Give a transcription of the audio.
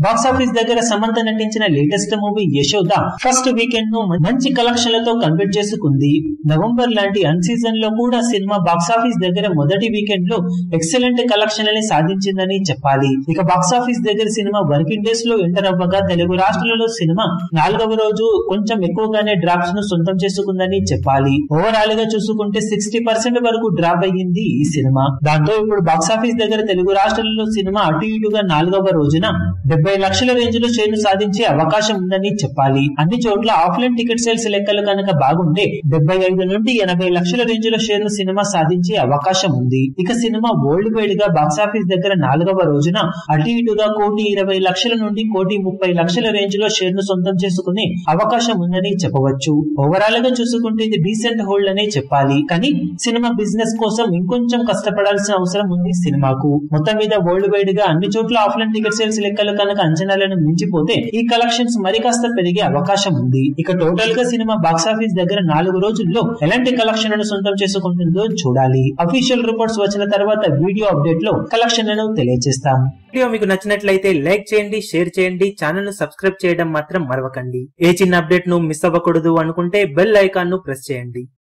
box office దగ్గర సమంత నటించిన latest movie Yashoda first weekend ను మంచి కలెక్షన్లతో కంప్లీట్ చేసుకుంది నవంబర్ లాంటి అన్ సీజన్ లో కూడా సినిమా బాక్స్ ఆఫీస్ దగ్గర మొదటి వీకెండ్ లో ఎక్సలెంట్ కలెక్షన్లని సాధించిందని చెప్పాలి ఇక బాక్స్ ఆఫీస్ దగ్గర సినిమా వర్కింగ్ డేస్ లో ఎంటర్ అవ్వగా తెలుగు రాష్ట్రాలలో సినిమా నాలుగవ రోజు కొంచెం ఎక్కువగానే డ్రాప్స్ ను సొంతం చేసుకుందని చెప్పాలి ఓవరాల్ గా చూసుకుంటే సిక్స్టీ పర్సెంట్ వరకు డ్రాప్ అయ్యింది ఈ సినిమా దాంతో ఇప్పుడు బాక్స్ ఆఫీస్ దగ్గర తెలుగు రాష్ట్రాలలో సినిమా అటు ఇటుగా నాలుగవ రోజున డెబ్బై లక్షల రేంజ్ లో షేర్ను సాధించే అవకాశం ఉందని చెప్పాలి అన్ని చోట్ల ఆఫ్లైన్ టికెట్ సేల్స్ లెక్కలు కనుక బాగుంటే డెబ్బై ఐదు నుండి ఎనభై లక్షల రేంజ్ లో షేర్ను సినిమా సాధించే అవకాశం ఉంది ఇక సినిమా వరల్డ్ వైడ్ గా బాక్స్ ఆఫీస్ దగ్గర నాలుగవ రోజున అటు ఇటుగా కోటి ఇరవై లక్షల నుండి కోటి ముప్పై లక్షల రేంజ్ లో షేర్ను సొంతం చేసుకునే అవకాశం ఉందని చెప్పవచ్చు ఓవరాల్ గా చూసుకుంటే ఇది డీసెంట్ హోల్డ్ అనే చెప్పాలి కానీ సినిమా బిజినెస్ కోసం ఇంకొంచెం కష్టపడాల్సిన అవసరం ఉంది సినిమాకు మొత్తం మీద వరల్డ్ వైడ్ గా అన్ని చోట్ల ఆఫ్లైన్ టికెట్ సేల్స్ లెక్కలు కనుక అంచనాలను మించిపోతే ఈ కలెక్షన్స్ మరి కాస్త పెరిగే అవకాశం ఉంది ఇక టోటల్ గా సినిమా బాక్స్ ఆఫీస్ దగ్గర నాలుగు రోజుల్లో ఎలాంటి కలెక్షన్లను సొంతం చేసుకుంటుందో చూడాలి అఫీషియల్ రిపోర్ట్స్ వచ్చిన తర్వాత వీడియో అప్డేట్ లో కలెక్షన్లను తెలియజేస్తాం వీడియో మీకు నచ్చినట్లయితే లైక్ చేయండి షేర్ చేయండి ఛానల్ ను సబ్స్క్రైబ్ చేయడం మాత్రం మరవకండి ఏ చిన్న అప్డేట్ ను మిస్ అవ్వకూడదు అనుకుంటే బెల్ ఐకాన్ ను ప్రెస్ చేయండి